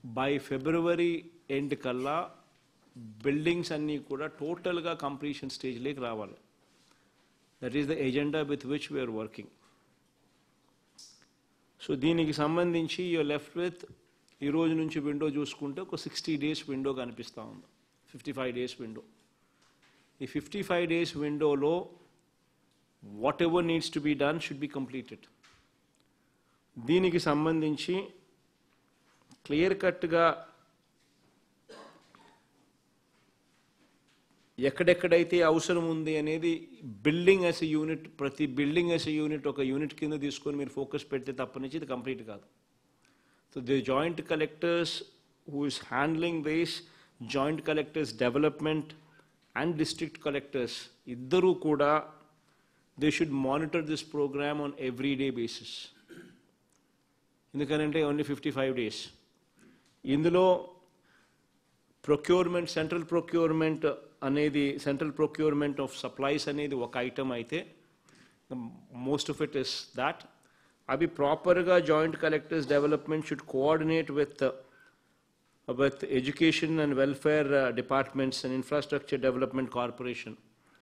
by February end కల్లా buildings అన్నీ కూడా టోటల్గా కంప్లీషన్ స్టేజ్లోకి రావాలి that is the agenda with which we are working so దీనికి సంబంధించి యూ లెఫ్ట్ విత్ ఈ రోజు నుంచి విండో చూసుకుంటే ఒక సిక్స్టీ డేస్ విండో కనిపిస్తూ ఉంది ఫిఫ్టీ ఫైవ్ డేస్ విండో ఈ ఫిఫ్టీ ఫైవ్ డేస్ విండోలో whatever needs to be done should be completed దీనికి సంబంధించి క్లియర్ కట్గా ఎక్కడెక్కడైతే అవసరం ఉంది అనేది బిల్డింగ్ యాజ్ ఎ యూనిట్ ప్రతి బిల్డింగ్ యాజ్ ఎ యూనిట్ ఒక యూనిట్ కింద తీసుకొని మీరు ఫోకస్ పెడితే తప్పనించి ఇది కంప్లీట్ కాదు so the joint collectors who is handling this joint collectors development and district collectors ఇద్దరూ కూడా they should monitor this programme on every day basis ఎందుకనంటే ఓన్లీ ఫిఫ్టీ ఫైవ్ డేస్ ఇందులో ప్రొక్యూర్మెంట్ సెంట్రల్ ప్రొక్యూర్మెంట్ అనేది central procurement of supplies అనేది ఒక item అయితే most of it is that అవి ప్రాపర్గా joint collectors development should coordinate with with education and welfare departments and infrastructure development corporation